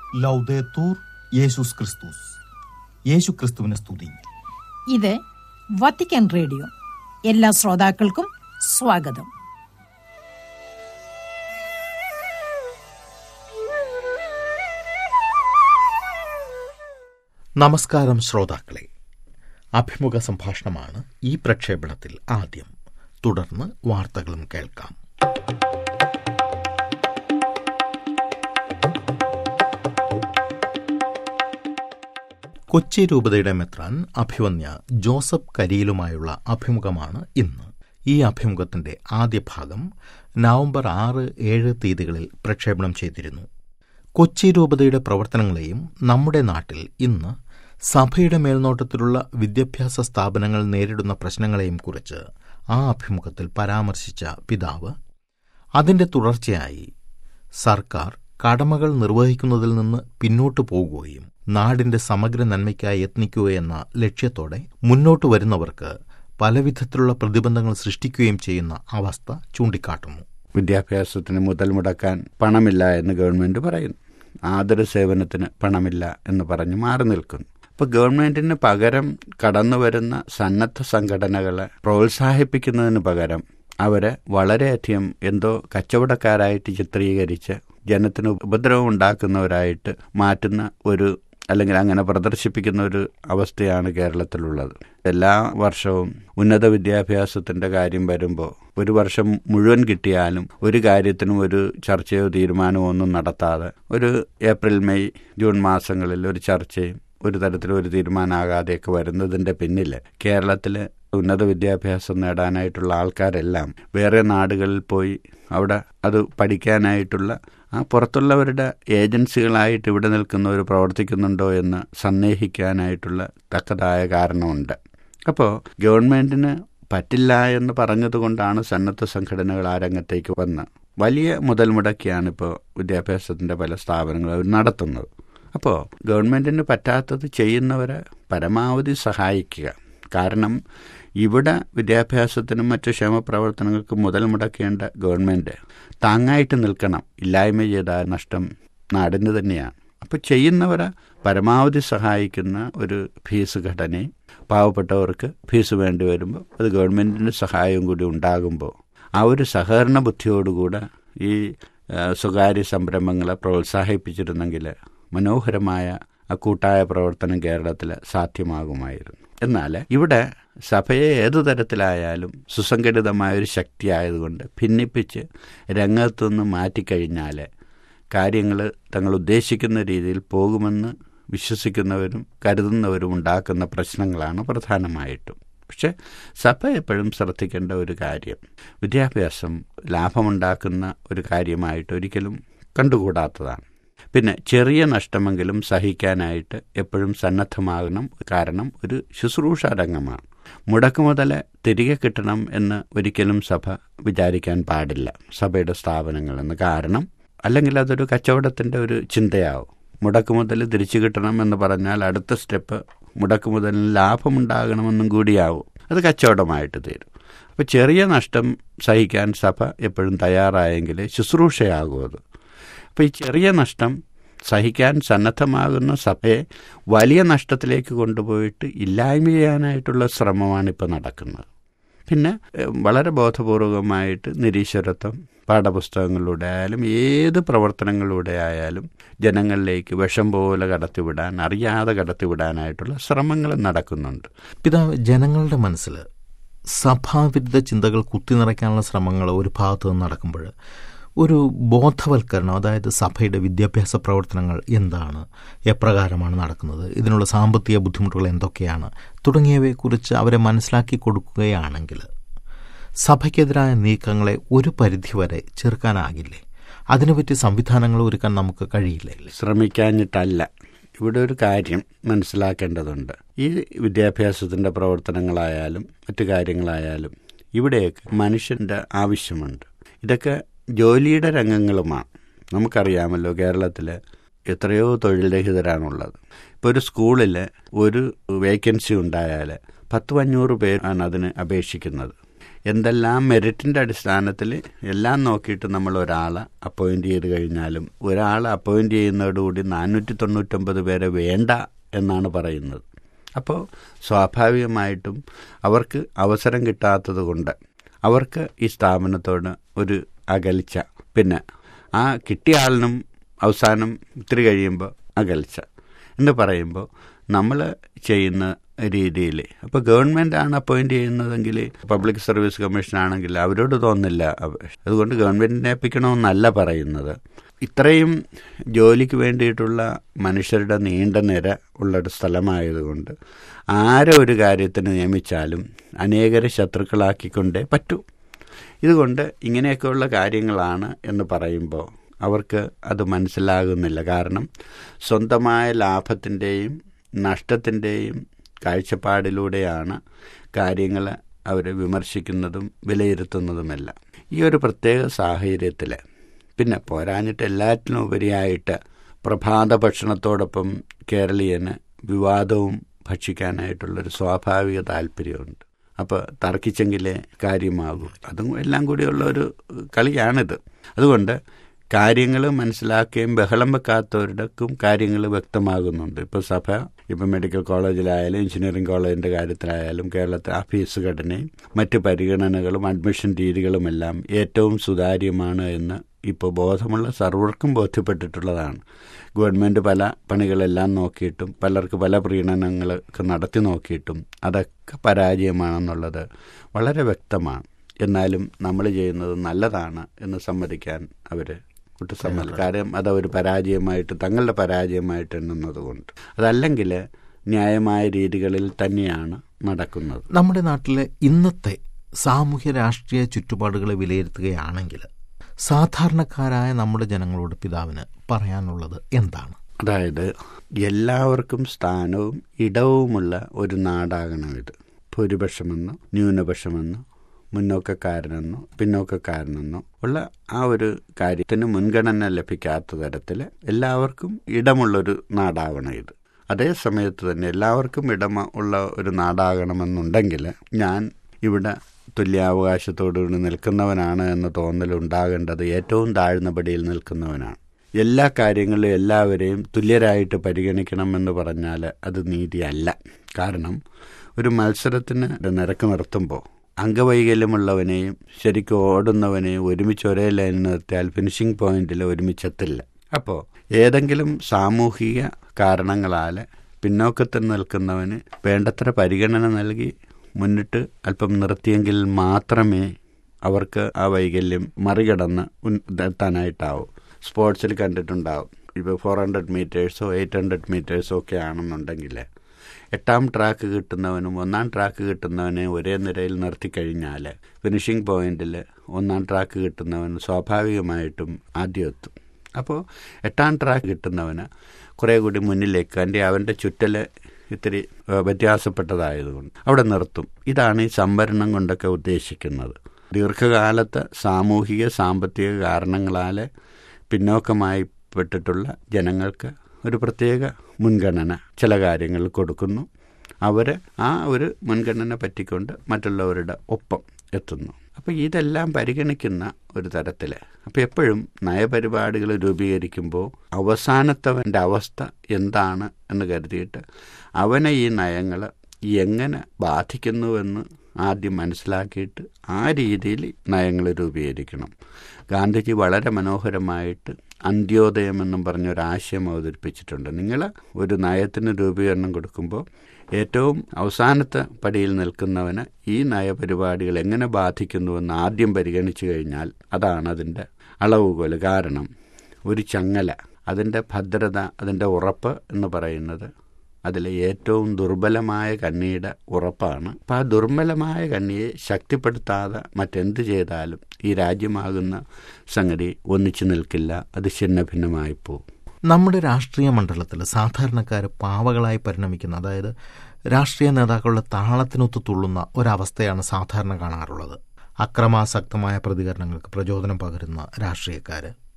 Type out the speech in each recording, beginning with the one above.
ലൗദേത്തൂർ യേശുസ് ക്രിസ്തുസ് യേശു ക്രിസ്തുവിനെ സ്തുതി ഇത് വത്തിക്കാൻ റേഡിയോ എല്ലാ ശ്രോതാക്കൾക്കും സ്വാഗതം നമസ്കാരം ശ്രോതാക്കളെ അഭിമുഖ സംഭാഷണമാണ് ഈ പ്രക്ഷേപണത്തിൽ ആദ്യം തുടർന്ന് വാർത്തകളും കേൾക്കാം കൊച്ചി രൂപതയുടെ മെത്രാൻ അഭിവന്യ ജോസഫ് കരിയിലുമായുള്ള അഭിമുഖമാണ് ഇന്ന് ഈ അഭിമുഖത്തിന്റെ ആദ്യ ഭാഗം നവംബർ ആറ് ഏഴ് തീയതികളിൽ പ്രക്ഷേപണം ചെയ്തിരുന്നു കൊച്ചി രൂപതയുടെ പ്രവർത്തനങ്ങളെയും നമ്മുടെ നാട്ടിൽ ഇന്ന് സഭയുടെ മേൽനോട്ടത്തിലുള്ള വിദ്യാഭ്യാസ സ്ഥാപനങ്ങൾ നേരിടുന്ന പ്രശ്നങ്ങളെയും കുറിച്ച് ആ അഭിമുഖത്തിൽ പരാമർശിച്ച പിതാവ് അതിന്റെ തുടർച്ചയായി സർക്കാർ കടമകൾ നിർവഹിക്കുന്നതിൽ നിന്ന് പിന്നോട്ടു പോകുകയും നാടിന്റെ സമഗ്ര നന്മയ്ക്കായി യത്നിക്കുകയെന്ന ലക്ഷ്യത്തോടെ മുന്നോട്ടു വരുന്നവർക്ക് പലവിധത്തിലുള്ള പ്രതിബന്ധങ്ങൾ സൃഷ്ടിക്കുകയും ചെയ്യുന്ന അവസ്ഥ ചൂണ്ടിക്കാട്ടുന്നു വിദ്യാഭ്യാസത്തിന് മുതൽ മുടക്കാൻ പണമില്ല എന്ന് ഗവൺമെന്റ് പറയുന്നു ആദര സേവനത്തിന് പണമില്ല എന്ന് പറഞ്ഞ് മാറി നിൽക്കുന്നു അപ്പോൾ ഗവൺമെന്റിന് പകരം കടന്നു വരുന്ന സന്നദ്ധ സംഘടനകളെ പ്രോത്സാഹിപ്പിക്കുന്നതിന് പകരം അവരെ വളരെയധികം എന്തോ കച്ചവടക്കാരായിട്ട് ചിത്രീകരിച്ച് ജനത്തിന് ഉപദ്രവം ഉണ്ടാക്കുന്നവരായിട്ട് മാറ്റുന്ന ഒരു അല്ലെങ്കിൽ അങ്ങനെ പ്രദർശിപ്പിക്കുന്ന ഒരു അവസ്ഥയാണ് കേരളത്തിലുള്ളത് എല്ലാ വർഷവും ഉന്നത വിദ്യാഭ്യാസത്തിന്റെ കാര്യം വരുമ്പോൾ ഒരു വർഷം മുഴുവൻ കിട്ടിയാലും ഒരു കാര്യത്തിനും ഒരു ചർച്ചയോ തീരുമാനമോ ഒന്നും നടത്താതെ ഒരു ഏപ്രിൽ മെയ് ജൂൺ മാസങ്ങളിൽ ഒരു ചർച്ചയും ഒരു തരത്തിലും ഒരു തീരുമാനമാകാതെയൊക്കെ വരുന്നതിന്റെ പിന്നിൽ കേരളത്തിലെ ഉന്നത വിദ്യാഭ്യാസം നേടാനായിട്ടുള്ള ആൾക്കാരെല്ലാം വേറെ നാടുകളിൽ പോയി അവിടെ അത് പഠിക്കാനായിട്ടുള്ള ആ പുറത്തുള്ളവരുടെ ഏജൻസികളായിട്ട് ഇവിടെ നിൽക്കുന്നവർ പ്രവർത്തിക്കുന്നുണ്ടോ എന്ന് സന്ദേഹിക്കാനായിട്ടുള്ള തക്കതായ കാരണമുണ്ട് അപ്പോൾ ഗവൺമെന്റിന് പറ്റില്ല എന്ന് പറഞ്ഞതുകൊണ്ടാണ് സന്നദ്ധ സംഘടനകൾ ആ രംഗത്തേക്ക് വന്ന് വലിയ മുതൽ മുടക്കിയാണ് ഇപ്പോൾ വിദ്യാഭ്യാസത്തിൻ്റെ പല സ്ഥാപനങ്ങളും അവർ നടത്തുന്നത് അപ്പോൾ ഗവൺമെന്റിന് പറ്റാത്തത് ചെയ്യുന്നവരെ പരമാവധി സഹായിക്കുക കാരണം ഇവിടെ വിദ്യാഭ്യാസത്തിനും മറ്റു ക്ഷേമപ്രവർത്തനങ്ങൾക്കും മുതൽ മുടക്കേണ്ട ഗവൺമെൻറ് താങ്ങായിട്ട് നിൽക്കണം ഇല്ലായ്മ ചെയ്ത നഷ്ടം നാടിന് തന്നെയാണ് അപ്പോൾ ചെയ്യുന്നവരെ പരമാവധി സഹായിക്കുന്ന ഒരു ഫീസ് ഘടനയും പാവപ്പെട്ടവർക്ക് ഫീസ് വേണ്ടി വരുമ്പോൾ അത് ഗവൺമെൻറ്റിൻ്റെ സഹായവും കൂടി ഉണ്ടാകുമ്പോൾ ആ ഒരു സഹകരണ ബുദ്ധിയോടുകൂടെ ഈ സ്വകാര്യ സംരംഭങ്ങളെ പ്രോത്സാഹിപ്പിച്ചിരുന്നെങ്കിൽ മനോഹരമായ ആ കൂട്ടായ പ്രവർത്തനം കേരളത്തിൽ സാധ്യമാകുമായിരുന്നു എന്നാൽ ഇവിടെ സഭയെ ഏതു തരത്തിലായാലും സുസംഘടിതമായ ഒരു ശക്തിയായതുകൊണ്ട് ഭിന്നിപ്പിച്ച് രംഗത്തുനിന്ന് മാറ്റിക്കഴിഞ്ഞാൽ കാര്യങ്ങൾ തങ്ങൾ ഉദ്ദേശിക്കുന്ന രീതിയിൽ പോകുമെന്ന് വിശ്വസിക്കുന്നവരും കരുതുന്നവരും ഉണ്ടാക്കുന്ന പ്രശ്നങ്ങളാണ് പ്രധാനമായിട്ടും പക്ഷെ സഭ എപ്പോഴും ശ്രദ്ധിക്കേണ്ട ഒരു കാര്യം വിദ്യാഭ്യാസം ലാഭമുണ്ടാക്കുന്ന ഒരു കാര്യമായിട്ട് ഒരിക്കലും കണ്ടുകൂടാത്തതാണ് പിന്നെ ചെറിയ നഷ്ടമെങ്കിലും സഹിക്കാനായിട്ട് എപ്പോഴും സന്നദ്ധമാകണം കാരണം ഒരു ശുശ്രൂഷ രംഗമാണ് മുടക്ക് മുതൽ തിരികെ കിട്ടണം എന്ന് ഒരിക്കലും സഭ വിചാരിക്കാൻ പാടില്ല സഭയുടെ സ്ഥാപനങ്ങളെന്ന് കാരണം അല്ലെങ്കിൽ അതൊരു കച്ചവടത്തിൻ്റെ ഒരു ചിന്തയാവും മുടക്ക് മുതൽ തിരിച്ചു കിട്ടണം എന്ന് പറഞ്ഞാൽ അടുത്ത സ്റ്റെപ്പ് മുടക്ക് മുതലിന് ലാഭമുണ്ടാകണമെന്നും കൂടിയാവും അത് കച്ചവടമായിട്ട് തീരും അപ്പോൾ ചെറിയ നഷ്ടം സഹിക്കാൻ സഭ എപ്പോഴും തയ്യാറായെങ്കിൽ ശുശ്രൂഷയാകും അത് അപ്പോൾ ഈ ചെറിയ നഷ്ടം സഹിക്കാൻ സന്നദ്ധമാകുന്ന സഭയെ വലിയ നഷ്ടത്തിലേക്ക് കൊണ്ടുപോയിട്ട് ഇല്ലായ്മ ചെയ്യാനായിട്ടുള്ള ശ്രമമാണ് ഇപ്പോൾ നടക്കുന്നത് പിന്നെ വളരെ ബോധപൂർവമായിട്ട് നിരീശ്വരത്വം പാഠപുസ്തകങ്ങളിലൂടെ ആയാലും ഏത് പ്രവർത്തനങ്ങളിലൂടെ ആയാലും ജനങ്ങളിലേക്ക് വിഷം പോലെ കടത്തിവിടാൻ അറിയാതെ കടത്തിവിടാനായിട്ടുള്ള ശ്രമങ്ങൾ നടക്കുന്നുണ്ട് പിതാവ് ജനങ്ങളുടെ മനസ്സിൽ സഭാവിരുദ്ധ ചിന്തകൾ കുത്തിനിറയ്ക്കാനുള്ള ശ്രമങ്ങൾ ഒരു ഭാഗത്ത് നിന്ന് നടക്കുമ്പോൾ ഒരു ബോധവൽക്കരണം അതായത് സഭയുടെ വിദ്യാഭ്യാസ പ്രവർത്തനങ്ങൾ എന്താണ് എപ്രകാരമാണ് നടക്കുന്നത് ഇതിനുള്ള സാമ്പത്തിക ബുദ്ധിമുട്ടുകൾ എന്തൊക്കെയാണ് തുടങ്ങിയവയെക്കുറിച്ച് അവരെ മനസ്സിലാക്കി കൊടുക്കുകയാണെങ്കിൽ സഭയ്ക്കെതിരായ നീക്കങ്ങളെ ഒരു പരിധിവരെ ചെറുക്കാനാകില്ലേ അതിനുപറ്റി സംവിധാനങ്ങൾ ഒരുക്കാൻ നമുക്ക് കഴിയില്ലേ ശ്രമിക്കാഞ്ഞിട്ടല്ല ഇവിടെ ഒരു കാര്യം മനസ്സിലാക്കേണ്ടതുണ്ട് ഈ വിദ്യാഭ്യാസത്തിൻ്റെ പ്രവർത്തനങ്ങളായാലും മറ്റു കാര്യങ്ങളായാലും ഇവിടെയൊക്കെ മനുഷ്യൻ്റെ ആവശ്യമുണ്ട് ഇതൊക്കെ ജോലിയുടെ രംഗങ്ങളുമാണ് നമുക്കറിയാമല്ലോ കേരളത്തിൽ എത്രയോ തൊഴിൽ രഹിതരാണുള്ളത് ഇപ്പോൾ ഒരു സ്കൂളിൽ ഒരു വേക്കൻസി ഉണ്ടായാൽ പത്ത് അഞ്ഞൂറ് പേരാണ് അതിന് അപേക്ഷിക്കുന്നത് എന്തെല്ലാം മെറിറ്റിൻ്റെ അടിസ്ഥാനത്തിൽ എല്ലാം നോക്കിയിട്ട് നമ്മൾ ഒരാളെ അപ്പോയിൻ്റ് ചെയ്ത് കഴിഞ്ഞാലും ഒരാളെ അപ്പോയിൻ്റ് ചെയ്യുന്നതോടുകൂടി നാനൂറ്റി തൊണ്ണൂറ്റൊമ്പത് പേരെ വേണ്ട എന്നാണ് പറയുന്നത് അപ്പോൾ സ്വാഭാവികമായിട്ടും അവർക്ക് അവസരം കിട്ടാത്തത് കൊണ്ട് അവർക്ക് ഈ സ്ഥാപനത്തോട് ഒരു അകൽച്ച പിന്നെ ആ കിട്ടിയ ആളിനും അവസാനം ഇത്തിരി കഴിയുമ്പോൾ അകൽച്ച എന്ന് പറയുമ്പോൾ നമ്മൾ ചെയ്യുന്ന രീതിയിൽ അപ്പോൾ ഗവൺമെൻറ് ആണ് അപ്പോയിൻ്റ് ചെയ്യുന്നതെങ്കിൽ പബ്ലിക് സർവീസ് കമ്മീഷൻ ആണെങ്കിൽ അവരോട് തോന്നില്ല അതുകൊണ്ട് ഗവൺമെൻറ്റിനെ ഏൽപ്പിക്കണമെന്നല്ല പറയുന്നത് ഇത്രയും ജോലിക്ക് വേണ്ടിയിട്ടുള്ള മനുഷ്യരുടെ നീണ്ട നിര ഉള്ളൊരു സ്ഥലമായതുകൊണ്ട് ആരെ ഒരു കാര്യത്തിന് നിയമിച്ചാലും അനേകരെ ശത്രുക്കളാക്കിക്കൊണ്ടേ പറ്റൂ ഇതുകൊണ്ട് ഇങ്ങനെയൊക്കെയുള്ള കാര്യങ്ങളാണ് എന്ന് പറയുമ്പോൾ അവർക്ക് അത് മനസ്സിലാകുന്നില്ല കാരണം സ്വന്തമായ ലാഭത്തിൻ്റെയും നഷ്ടത്തിൻ്റെയും കാഴ്ചപ്പാടിലൂടെയാണ് കാര്യങ്ങൾ അവർ വിമർശിക്കുന്നതും വിലയിരുത്തുന്നതുമെല്ലാം ഈ ഒരു പ്രത്യേക സാഹചര്യത്തിൽ പിന്നെ പോരാഞ്ഞിട്ട് എല്ലാറ്റിനും ഉപരിയായിട്ട് പ്രഭാത ഭക്ഷണത്തോടൊപ്പം കേരളീയന് വിവാദവും ഭക്ഷിക്കാനായിട്ടുള്ളൊരു സ്വാഭാവിക താല്പര്യമുണ്ട് അപ്പോൾ തർക്കിച്ചെങ്കിലേ കാര്യമാകൂ അതും എല്ലാം കൂടിയുള്ള ഒരു കളിയാണിത് അതുകൊണ്ട് കാര്യങ്ങൾ മനസ്സിലാക്കുകയും ബഹളം വെക്കാത്തവർക്കും കാര്യങ്ങൾ വ്യക്തമാകുന്നുണ്ട് ഇപ്പോൾ സഭ ഇപ്പോൾ മെഡിക്കൽ കോളേജിലായാലും എഞ്ചിനീയറിംഗ് കോളേജിൻ്റെ കാര്യത്തിലായാലും കേരളത്തിലെ ആ ഫീസ് ഘടനയും മറ്റ് പരിഗണനകളും അഡ്മിഷൻ രീതികളുമെല്ലാം ഏറ്റവും സുതാര്യമാണ് എന്ന് ഇപ്പോൾ ബോധമുള്ള സർവർക്കും ബോധ്യപ്പെട്ടിട്ടുള്ളതാണ് ഗവൺമെൻറ് പല പണികളെല്ലാം നോക്കിയിട്ടും പലർക്ക് പല പ്രീണനങ്ങളൊക്കെ നടത്തി നോക്കിയിട്ടും അതൊക്കെ പരാജയമാണെന്നുള്ളത് വളരെ വ്യക്തമാണ് എന്നാലും നമ്മൾ ചെയ്യുന്നത് നല്ലതാണ് എന്ന് സമ്മതിക്കാൻ അവർ ഒട്ടും സമ്മതി കാര്യം അത് ഒരു പരാജയമായിട്ട് തങ്ങളുടെ പരാജയമായിട്ട് എണ്ണുന്നത് കൊണ്ട് അതല്ലെങ്കിൽ ന്യായമായ രീതികളിൽ തന്നെയാണ് നടക്കുന്നത് നമ്മുടെ നാട്ടിലെ ഇന്നത്തെ സാമൂഹ്യ രാഷ്ട്രീയ ചുറ്റുപാടുകളെ വിലയിരുത്തുകയാണെങ്കിൽ സാധാരണക്കാരായ നമ്മുടെ ജനങ്ങളോട് പിതാവിന് പറയാനുള്ളത് എന്താണ് അതായത് എല്ലാവർക്കും സ്ഥാനവും ഇടവുമുള്ള ഒരു നാടാകണം ഇത് ഭൂരിപക്ഷമെന്നോ ന്യൂനപക്ഷമെന്നോ മുന്നോക്കക്കാരനെന്നോ പിന്നോക്കക്കാരനെന്നോ ഉള്ള ആ ഒരു കാര്യത്തിന് മുൻഗണന ലഭിക്കാത്ത തരത്തിൽ എല്ലാവർക്കും ഇടമുള്ളൊരു നാടാവണം ഇത് അതേ സമയത്ത് തന്നെ എല്ലാവർക്കും ഇടമ ഉള്ള ഒരു നാടാകണമെന്നുണ്ടെങ്കിൽ ഞാൻ ഇവിടെ തുല്യാവകാശത്തോടുകൂടി നിൽക്കുന്നവനാണ് എന്ന തോന്നൽ ഉണ്ടാകേണ്ടത് ഏറ്റവും താഴ്ന്ന പടിയിൽ നിൽക്കുന്നവനാണ് എല്ലാ കാര്യങ്ങളിലും എല്ലാവരെയും തുല്യരായിട്ട് പരിഗണിക്കണമെന്ന് പറഞ്ഞാൽ അത് നീതിയല്ല കാരണം ഒരു മത്സരത്തിന് നിരക്ക് നിർത്തുമ്പോൾ അംഗവൈകല്യമുള്ളവനെയും ശരിക്കും ഓടുന്നവനെയും ഒരുമിച്ച് ഒരേ ലൈനിൽ നിർത്തിയാൽ ഫിനിഷിംഗ് പോയിന്റിൽ ഒരുമിച്ചെത്തില്ല അപ്പോൾ ഏതെങ്കിലും സാമൂഹിക കാരണങ്ങളാൽ പിന്നോക്കത്തിൽ നിൽക്കുന്നവന് വേണ്ടത്ര പരിഗണന നൽകി മുന്നിട്ട് അല്പം നിർത്തിയെങ്കിൽ മാത്രമേ അവർക്ക് ആ വൈകല്യം മറികടന്ന് എത്താനായിട്ടാവും സ്പോർട്സിൽ കണ്ടിട്ടുണ്ടാവും ഇപ്പോൾ ഫോർ ഹൺഡ്രഡ് മീറ്റേഴ്സോ എയ്റ്റ് ഹൺഡ്രഡ് മീറ്റേഴ്സോ ഒക്കെ ആണെന്നുണ്ടെങ്കിൽ എട്ടാം ട്രാക്ക് കിട്ടുന്നവനും ഒന്നാം ട്രാക്ക് കിട്ടുന്നവനെ ഒരേ നിരയിൽ നിർത്തിക്കഴിഞ്ഞാൽ ഫിനിഷിംഗ് പോയിന്റിൽ ഒന്നാം ട്രാക്ക് കിട്ടുന്നവൻ സ്വാഭാവികമായിട്ടും ആദ്യം എത്തും അപ്പോൾ എട്ടാം ട്രാക്ക് കിട്ടുന്നവന് കുറേ കൂടി മുന്നിലേക്ക് അതിൻ്റെ അവൻ്റെ ചുറ്റൽ ഇത്തിരി വ്യത്യാസപ്പെട്ടതായതുകൊണ്ട് അവിടെ നിർത്തും ഇതാണ് ഈ സംവരണം കൊണ്ടൊക്കെ ഉദ്ദേശിക്കുന്നത് ദീർഘകാലത്ത് സാമൂഹിക സാമ്പത്തിക കാരണങ്ങളാൽ പിന്നോക്കമായി പെട്ടിട്ടുള്ള ജനങ്ങൾക്ക് ഒരു പ്രത്യേക മുൻഗണന ചില കാര്യങ്ങൾ കൊടുക്കുന്നു അവർ ആ ഒരു മുൻഗണന പറ്റിക്കൊണ്ട് മറ്റുള്ളവരുടെ ഒപ്പം എത്തുന്നു അപ്പോൾ ഇതെല്ലാം പരിഗണിക്കുന്ന ഒരു തരത്തിൽ അപ്പോൾ എപ്പോഴും നയപരിപാടികൾ രൂപീകരിക്കുമ്പോൾ അവസാനത്തവൻ്റെ അവസ്ഥ എന്താണ് എന്ന് കരുതിയിട്ട് അവനെ ഈ നയങ്ങൾ എങ്ങനെ ബാധിക്കുന്നുവെന്ന് ആദ്യം മനസ്സിലാക്കിയിട്ട് ആ രീതിയിൽ നയങ്ങൾ രൂപീകരിക്കണം ഗാന്ധിജി വളരെ മനോഹരമായിട്ട് അന്ത്യോദയം എന്നും പറഞ്ഞൊരാശയം അവതരിപ്പിച്ചിട്ടുണ്ട് നിങ്ങൾ ഒരു നയത്തിന് രൂപീകരണം കൊടുക്കുമ്പോൾ ഏറ്റവും അവസാനത്തെ പടിയിൽ നിൽക്കുന്നവന് ഈ നയപരിപാടികൾ എങ്ങനെ ബാധിക്കുന്നുവെന്ന് ആദ്യം പരിഗണിച്ചു കഴിഞ്ഞാൽ അതാണ് അതിൻ്റെ അളവുകോൽ കാരണം ഒരു ചങ്ങല അതിൻ്റെ ഭദ്രത അതിൻ്റെ ഉറപ്പ് എന്ന് പറയുന്നത് അതിലെ ഏറ്റവും ദുർബലമായ കണ്ണിയുടെ ഉറപ്പാണ് അപ്പം ആ ദുർബലമായ കണ്ണിയെ ശക്തിപ്പെടുത്താതെ മറ്റെന്ത് ചെയ്താലും ഈ രാജ്യമാകുന്ന സംഗതി ഒന്നിച്ചു നിൽക്കില്ല അത് ഛിന്ന ഭിന്നമായി പോകും നമ്മുടെ രാഷ്ട്രീയ മണ്ഡലത്തിൽ സാധാരണക്കാർ പാവകളായി പരിണമിക്കുന്ന അതായത് രാഷ്ട്രീയ നേതാക്കളുടെ താളത്തിനൊത്തു തുള്ളുന്ന ഒരവസ്ഥയാണ് സാധാരണ കാണാറുള്ളത് അക്രമാസക്തമായ പ്രതികരണങ്ങൾക്ക് പ്രചോദനം പകരുന്ന രാഷ്ട്രീയക്കാർ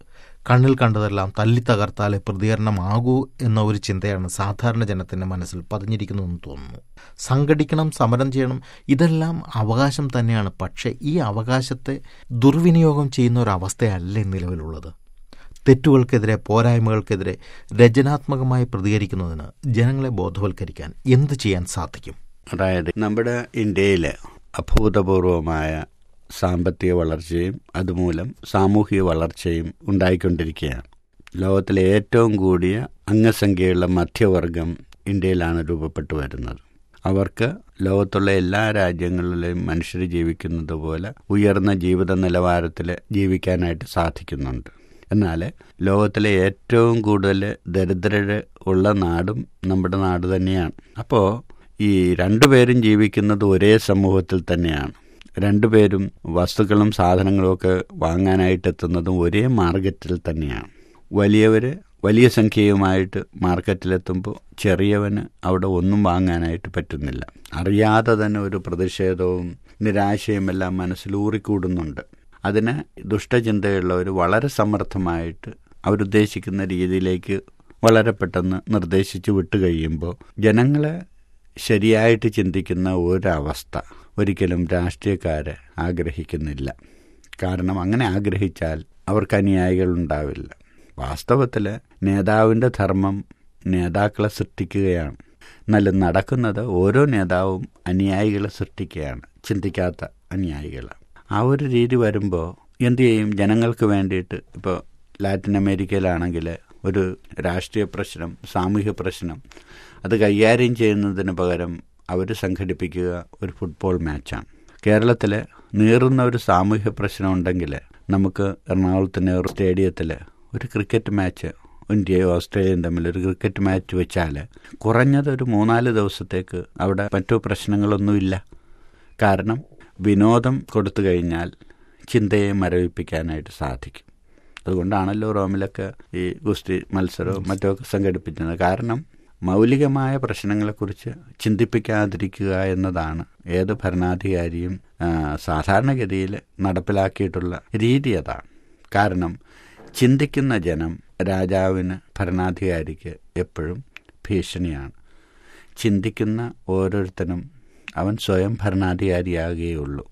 കണ്ണിൽ കണ്ടതെല്ലാം തല്ലി തകർത്താലേ പ്രതികരണമാകൂ എന്ന ഒരു ചിന്തയാണ് സാധാരണ ജനത്തിൻ്റെ മനസ്സിൽ പതിഞ്ഞിരിക്കുന്നതെന്ന് തോന്നുന്നു സംഘടിക്കണം സമരം ചെയ്യണം ഇതെല്ലാം അവകാശം തന്നെയാണ് പക്ഷേ ഈ അവകാശത്തെ ദുർവിനിയോഗം ചെയ്യുന്ന ഒരു അവസ്ഥയല്ലേ നിലവിലുള്ളത് തെറ്റുകൾക്കെതിരെ പോരായ്മകൾക്കെതിരെ രചനാത്മകമായി പ്രതികരിക്കുന്നതിന് ജനങ്ങളെ ബോധവൽക്കരിക്കാൻ എന്ത് ചെയ്യാൻ സാധിക്കും അതായത് നമ്മുടെ ഇന്ത്യയിൽ അഭൂതപൂർവമായ സാമ്പത്തിക വളർച്ചയും അതുമൂലം സാമൂഹിക വളർച്ചയും ഉണ്ടായിക്കൊണ്ടിരിക്കുകയാണ് ലോകത്തിലെ ഏറ്റവും കൂടിയ അംഗസംഖ്യയുള്ള മധ്യവർഗം ഇന്ത്യയിലാണ് രൂപപ്പെട്ടു വരുന്നത് അവർക്ക് ലോകത്തുള്ള എല്ലാ രാജ്യങ്ങളിലെയും മനുഷ്യർ ജീവിക്കുന്നത് പോലെ ഉയർന്ന ജീവിത നിലവാരത്തിൽ ജീവിക്കാനായിട്ട് സാധിക്കുന്നുണ്ട് എന്നാൽ ലോകത്തിലെ ഏറ്റവും കൂടുതൽ ദരിദ്രർ ഉള്ള നാടും നമ്മുടെ നാട് തന്നെയാണ് അപ്പോൾ ഈ രണ്ടുപേരും ജീവിക്കുന്നത് ഒരേ സമൂഹത്തിൽ തന്നെയാണ് രണ്ടുപേരും വസ്തുക്കളും സാധനങ്ങളും ഒക്കെ വാങ്ങാനായിട്ട് എത്തുന്നതും ഒരേ മാർക്കറ്റിൽ തന്നെയാണ് വലിയവർ വലിയ സംഖ്യയുമായിട്ട് മാർക്കറ്റിലെത്തുമ്പോൾ ചെറിയവന് അവിടെ ഒന്നും വാങ്ങാനായിട്ട് പറ്റുന്നില്ല അറിയാതെ തന്നെ ഒരു പ്രതിഷേധവും നിരാശയും എല്ലാം മനസ്സിൽ ഊറിക്കൂടുന്നുണ്ട് അതിന് ദുഷ്ടചിന്തയുള്ളവർ വളരെ സമർത്ഥമായിട്ട് അവരുദ്ദേശിക്കുന്ന രീതിയിലേക്ക് വളരെ പെട്ടെന്ന് നിർദ്ദേശിച്ച് വിട്ടു കഴിയുമ്പോൾ ജനങ്ങളെ ശരിയായിട്ട് ചിന്തിക്കുന്ന ഒരവസ്ഥ ഒരിക്കലും രാഷ്ട്രീയക്കാരെ ആഗ്രഹിക്കുന്നില്ല കാരണം അങ്ങനെ ആഗ്രഹിച്ചാൽ അവർക്ക് അനുയായികൾ ഉണ്ടാവില്ല വാസ്തവത്തിൽ നേതാവിൻ്റെ ധർമ്മം നേതാക്കളെ സൃഷ്ടിക്കുകയാണ് എന്നാൽ നടക്കുന്നത് ഓരോ നേതാവും അനുയായികളെ സൃഷ്ടിക്കുകയാണ് ചിന്തിക്കാത്ത അനുയായികൾ ആ ഒരു രീതി വരുമ്പോൾ എന്തു ചെയ്യും ജനങ്ങൾക്ക് വേണ്ടിയിട്ട് ഇപ്പോൾ ലാറ്റിൻ അമേരിക്കയിലാണെങ്കിൽ ഒരു രാഷ്ട്രീയ പ്രശ്നം സാമൂഹ്യ പ്രശ്നം അത് കൈകാര്യം ചെയ്യുന്നതിന് പകരം അവർ സംഘടിപ്പിക്കുക ഒരു ഫുട്ബോൾ മാച്ചാണ് കേരളത്തിൽ നീറുന്ന ഒരു സാമൂഹ്യ പ്രശ്നം ഉണ്ടെങ്കിൽ നമുക്ക് എറണാകുളത്തിന് ഒരു സ്റ്റേഡിയത്തിൽ ഒരു ക്രിക്കറ്റ് മാച്ച് ഇന്ത്യയും ഓസ്ട്രേലിയയും തമ്മിൽ ഒരു ക്രിക്കറ്റ് മാച്ച് വെച്ചാൽ കുറഞ്ഞത് ഒരു മൂന്നാല് ദിവസത്തേക്ക് അവിടെ മറ്റു പ്രശ്നങ്ങളൊന്നുമില്ല കാരണം വിനോദം കൊടുത്തു കഴിഞ്ഞാൽ ചിന്തയെ മരവിപ്പിക്കാനായിട്ട് സാധിക്കും അതുകൊണ്ടാണല്ലോ റോമിലൊക്കെ ഈ ഗുസ്തി മത്സരവും മറ്റുമൊക്കെ സംഘടിപ്പിക്കുന്നത് കാരണം മൗലികമായ പ്രശ്നങ്ങളെക്കുറിച്ച് ചിന്തിപ്പിക്കാതിരിക്കുക എന്നതാണ് ഏത് ഭരണാധികാരിയും സാധാരണഗതിയിൽ നടപ്പിലാക്കിയിട്ടുള്ള രീതി അതാണ് കാരണം ചിന്തിക്കുന്ന ജനം രാജാവിന് ഭരണാധികാരിക്ക് എപ്പോഴും ഭീഷണിയാണ് ചിന്തിക്കുന്ന ഓരോരുത്തരും അവൻ സ്വയം ഭരണാധികാരിയാകുകയുള്ളൂ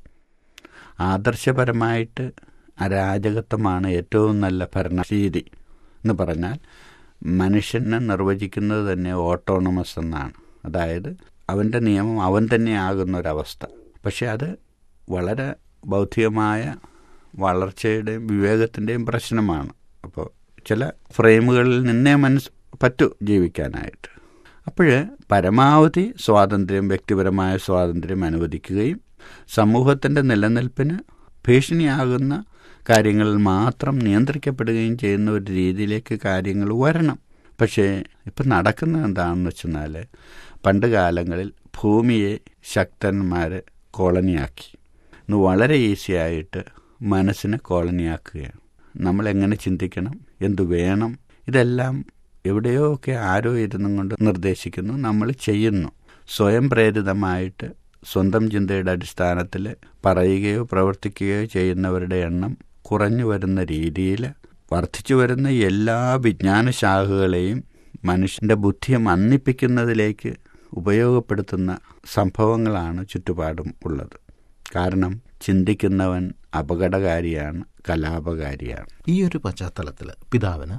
ആദർശപരമായിട്ട് അരാജകത്വമാണ് ഏറ്റവും നല്ല ഭരണരീതി എന്ന് പറഞ്ഞാൽ മനുഷ്യനെ നിർവചിക്കുന്നത് തന്നെ ഓട്ടോണമസ് എന്നാണ് അതായത് അവൻ്റെ നിയമം അവൻ തന്നെ ആകുന്ന ഒരവസ്ഥ പക്ഷെ അത് വളരെ ബൗദ്ധികമായ വളർച്ചയുടെയും വിവേകത്തിൻ്റെയും പ്രശ്നമാണ് അപ്പോൾ ചില ഫ്രെയിമുകളിൽ നിന്നേ മനസ്സ് പറ്റൂ ജീവിക്കാനായിട്ട് അപ്പോൾ പരമാവധി സ്വാതന്ത്ര്യം വ്യക്തിപരമായ സ്വാതന്ത്ര്യം അനുവദിക്കുകയും സമൂഹത്തിൻ്റെ നിലനിൽപ്പിന് ഭീഷണിയാകുന്ന കാര്യങ്ങളിൽ മാത്രം നിയന്ത്രിക്കപ്പെടുകയും ചെയ്യുന്ന ഒരു രീതിയിലേക്ക് കാര്യങ്ങൾ വരണം പക്ഷേ ഇപ്പം നടക്കുന്നത് എന്താണെന്ന് വെച്ചെന്നാൽ പണ്ട് കാലങ്ങളിൽ ഭൂമിയെ ശക്തന്മാർ കോളനിയാക്കി ഇന്ന് വളരെ ഈസി ആയിട്ട് മനസ്സിനെ കോളനിയാക്കുകയാണ് നമ്മൾ എങ്ങനെ ചിന്തിക്കണം എന്തു വേണം ഇതെല്ലാം എവിടെയോ ഒക്കെ ആരോ ഇരുന്നും കൊണ്ട് നിർദ്ദേശിക്കുന്നു നമ്മൾ ചെയ്യുന്നു സ്വയം പ്രേരിതമായിട്ട് സ്വന്തം ചിന്തയുടെ അടിസ്ഥാനത്തിൽ പറയുകയോ പ്രവർത്തിക്കുകയോ ചെയ്യുന്നവരുടെ എണ്ണം കുറഞ്ഞു വരുന്ന രീതിയിൽ വർദ്ധിച്ചു വരുന്ന എല്ലാ വിജ്ഞാന ശാഖകളെയും മനുഷ്യൻ്റെ ബുദ്ധിയെ മന്ദിപ്പിക്കുന്നതിലേക്ക് ഉപയോഗപ്പെടുത്തുന്ന സംഭവങ്ങളാണ് ചുറ്റുപാടും ഉള്ളത് കാരണം ചിന്തിക്കുന്നവൻ അപകടകാരിയാണ് കലാപകാരിയാണ് ഈ ഒരു പശ്ചാത്തലത്തിൽ പിതാവിന്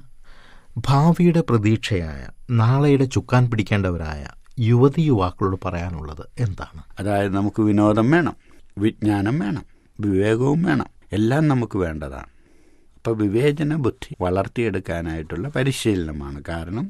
ഭാവിയുടെ പ്രതീക്ഷയായ നാളെയുടെ ചുക്കാൻ പിടിക്കേണ്ടവരായ യുവതി യുവാക്കളോട് പറയാനുള്ളത് എന്താണ് അതായത് നമുക്ക് വിനോദം വേണം വിജ്ഞാനം വേണം വിവേകവും വേണം എല്ലാം നമുക്ക് വേണ്ടതാണ് അപ്പോൾ വിവേചന ബുദ്ധി വളർത്തിയെടുക്കാനായിട്ടുള്ള പരിശീലനമാണ് കാരണം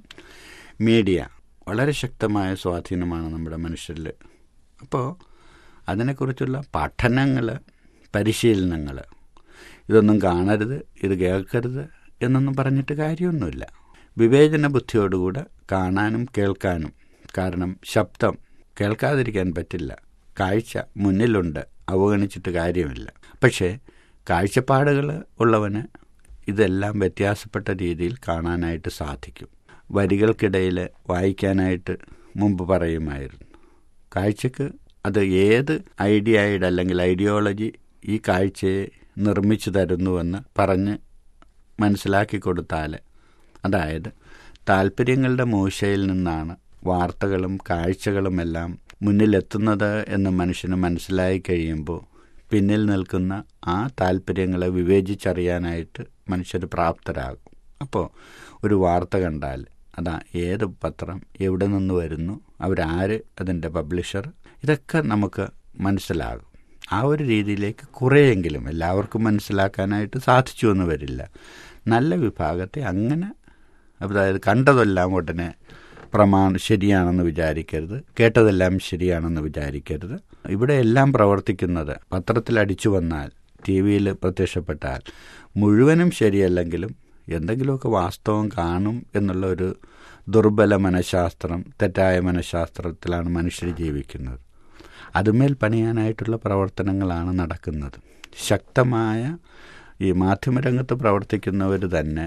മീഡിയ വളരെ ശക്തമായ സ്വാധീനമാണ് നമ്മുടെ മനുഷ്യരിൽ അപ്പോൾ അതിനെക്കുറിച്ചുള്ള പഠനങ്ങൾ പരിശീലനങ്ങൾ ഇതൊന്നും കാണരുത് ഇത് കേൾക്കരുത് എന്നൊന്നും പറഞ്ഞിട്ട് കാര്യമൊന്നുമില്ല വിവേചന ബുദ്ധിയോടുകൂടെ കാണാനും കേൾക്കാനും കാരണം ശബ്ദം കേൾക്കാതിരിക്കാൻ പറ്റില്ല കാഴ്ച മുന്നിലുണ്ട് അവഗണിച്ചിട്ട് കാര്യമില്ല പക്ഷേ കാഴ്ചപ്പാടുകൾ ഉള്ളവന് ഇതെല്ലാം വ്യത്യാസപ്പെട്ട രീതിയിൽ കാണാനായിട്ട് സാധിക്കും വരികൾക്കിടയിൽ വായിക്കാനായിട്ട് മുമ്പ് പറയുമായിരുന്നു കാഴ്ചക്ക് അത് ഏത് ഐഡിയയുടെ അല്ലെങ്കിൽ ഐഡിയോളജി ഈ കാഴ്ചയെ നിർമ്മിച്ചു തരുന്നുവെന്ന് പറഞ്ഞ് മനസ്സിലാക്കി കൊടുത്താൽ അതായത് താല്പര്യങ്ങളുടെ മൂശയിൽ നിന്നാണ് വാർത്തകളും കാഴ്ചകളുമെല്ലാം മുന്നിലെത്തുന്നത് എന്ന് മനുഷ്യന് മനസ്സിലായി കഴിയുമ്പോൾ പിന്നിൽ നിൽക്കുന്ന ആ താല്പര്യങ്ങളെ വിവേചിച്ചറിയാനായിട്ട് മനുഷ്യർ പ്രാപ്തരാകും അപ്പോൾ ഒരു വാർത്ത കണ്ടാൽ അതാ ഏത് പത്രം എവിടെ നിന്ന് വരുന്നു അവരാര് അതിൻ്റെ പബ്ലിഷർ ഇതൊക്കെ നമുക്ക് മനസ്സിലാകും ആ ഒരു രീതിയിലേക്ക് കുറേയെങ്കിലും എല്ലാവർക്കും മനസ്സിലാക്കാനായിട്ട് സാധിച്ചു എന്ന് വരില്ല നല്ല വിഭാഗത്തെ അങ്ങനെ അതായത് കണ്ടതെല്ലാം ഉടനെ പ്രമാണം ശരിയാണെന്ന് വിചാരിക്കരുത് കേട്ടതെല്ലാം ശരിയാണെന്ന് വിചാരിക്കരുത് ഇവിടെ എല്ലാം പ്രവർത്തിക്കുന്നത് പത്രത്തിൽ അടിച്ചു വന്നാൽ ടി വിയിൽ പ്രത്യക്ഷപ്പെട്ടാൽ മുഴുവനും ശരിയല്ലെങ്കിലും എന്തെങ്കിലുമൊക്കെ വാസ്തവം കാണും എന്നുള്ള ഒരു ദുർബല മനഃശാസ്ത്രം തെറ്റായ മനഃശാസ്ത്രത്തിലാണ് മനുഷ്യർ ജീവിക്കുന്നത് അതുമേൽ പണിയാനായിട്ടുള്ള പ്രവർത്തനങ്ങളാണ് നടക്കുന്നത് ശക്തമായ ഈ മാധ്യമരംഗത്ത് പ്രവർത്തിക്കുന്നവർ തന്നെ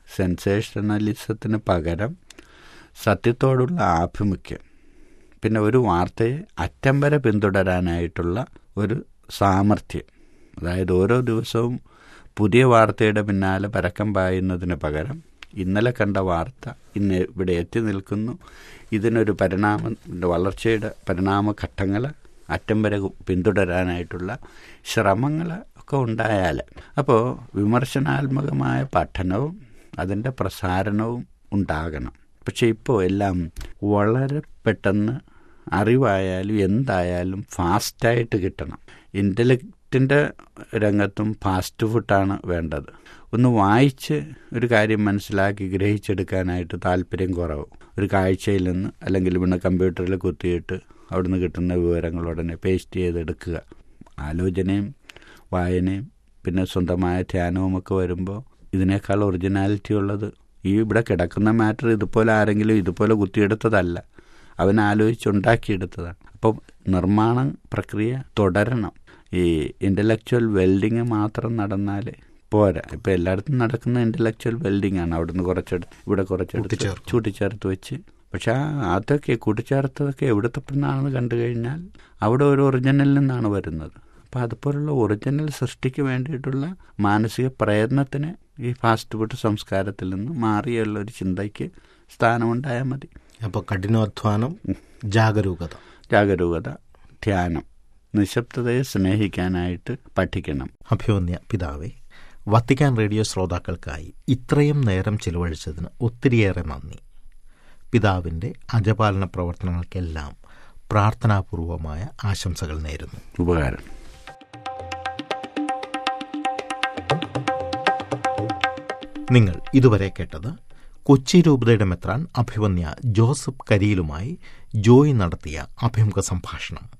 സെൻസേഷണലിസത്തിന് പകരം സത്യത്തോടുള്ള ആഭിമുഖ്യം പിന്നെ ഒരു വാർത്തയെ അറ്റം വരെ പിന്തുടരാനായിട്ടുള്ള ഒരു സാമർഥ്യം അതായത് ഓരോ ദിവസവും പുതിയ വാർത്തയുടെ പിന്നാലെ പരക്കം പായുന്നതിന് പകരം ഇന്നലെ കണ്ട വാർത്ത ഇന്ന് ഇവിടെ എത്തി നിൽക്കുന്നു ഇതിനൊരു പരിണാമ വളർച്ചയുടെ പരിണാമഘട്ടങ്ങൾ അറ്റം വരെ പിന്തുടരാനായിട്ടുള്ള ശ്രമങ്ങൾ ഒക്കെ ഉണ്ടായാൽ അപ്പോൾ വിമർശനാത്മകമായ പഠനവും അതിൻ്റെ പ്രസാരണവും ഉണ്ടാകണം പക്ഷേ ഇപ്പോൾ എല്ലാം വളരെ പെട്ടെന്ന് അറിവായാലും എന്തായാലും ഫാസ്റ്റായിട്ട് കിട്ടണം ഇൻ്റലക്റ്റിൻ്റെ രംഗത്തും ഫാസ്റ്റ് ഫുഡാണ് വേണ്ടത് ഒന്ന് വായിച്ച് ഒരു കാര്യം മനസ്സിലാക്കി ഗ്രഹിച്ചെടുക്കാനായിട്ട് താല്പര്യം കുറവ് ഒരു കാഴ്ചയിൽ നിന്ന് അല്ലെങ്കിൽ പിന്നെ കമ്പ്യൂട്ടറിൽ കുത്തിയിട്ട് അവിടുന്ന് കിട്ടുന്ന വിവരങ്ങൾ ഉടനെ പേസ്റ്റ് ചെയ്തെടുക്കുക ആലോചനയും വായനയും പിന്നെ സ്വന്തമായ ധ്യാനവും ഒക്കെ വരുമ്പോൾ ഇതിനേക്കാൾ ഒറിജിനാലിറ്റി ഉള്ളത് ഈ ഇവിടെ കിടക്കുന്ന മാറ്റർ ഇതുപോലെ ആരെങ്കിലും ഇതുപോലെ കുത്തിയെടുത്തതല്ല അവൻ ആലോചിച്ചുണ്ടാക്കിയെടുത്തതാണ് അപ്പോൾ നിർമ്മാണ പ്രക്രിയ തുടരണം ഈ ഇൻ്റലക്ച്വൽ വെൽഡിങ് മാത്രം നടന്നാൽ പോരാ ഇപ്പം എല്ലായിടത്തും നടക്കുന്ന ഇൻ്റലക്ച്വൽ വെൽഡിംഗ് ആണ് അവിടുന്ന് കുറച്ചെടുത്ത് ഇവിടെ കുറച്ചെടുത്ത് കൂട്ടിച്ചേർത്ത് വെച്ച് പക്ഷെ ആ അതൊക്കെ കൂട്ടിച്ചേർത്തതൊക്കെ എവിടുത്തെ പെണ്ണാണെന്ന് കണ്ടു കഴിഞ്ഞാൽ അവിടെ ഒരു ഒറിജിനലിൽ നിന്നാണ് വരുന്നത് അപ്പം അതുപോലുള്ള ഒറിജിനൽ സൃഷ്ടിക്ക് വേണ്ടിയിട്ടുള്ള മാനസിക പ്രയത്നത്തിന് ഈ ഫാസ്റ്റ് ഫുഡ് സംസ്കാരത്തിൽ നിന്ന് മാറിയുള്ള ഒരു ചിന്തയ്ക്ക് സ്ഥാനമുണ്ടായാൽ മതി അപ്പോൾ കഠിനാധ്വാനം ജാഗരൂകത ജാഗരൂകത ധ്യാനം നിശബ്ദതയെ സ്നേഹിക്കാനായിട്ട് പഠിക്കണം അഭ്യോന്യ പിതാവേ വത്തിക്കാൻ റേഡിയോ ശ്രോതാക്കൾക്കായി ഇത്രയും നേരം ചിലവഴിച്ചതിന് ഒത്തിരിയേറെ നന്ദി പിതാവിൻ്റെ അജപാലന പ്രവർത്തനങ്ങൾക്കെല്ലാം പ്രാർത്ഥനാപൂർവമായ ആശംസകൾ നേരുന്നു ഉപകാരം നിങ്ങൾ ഇതുവരെ കേട്ടത് കൊച്ചി രൂപതയുടെ മെത്രാൻ അഭിവന്യ ജോസഫ് കരിയിലുമായി ജോയ് നടത്തിയ അഭിമുഖ സംഭാഷണം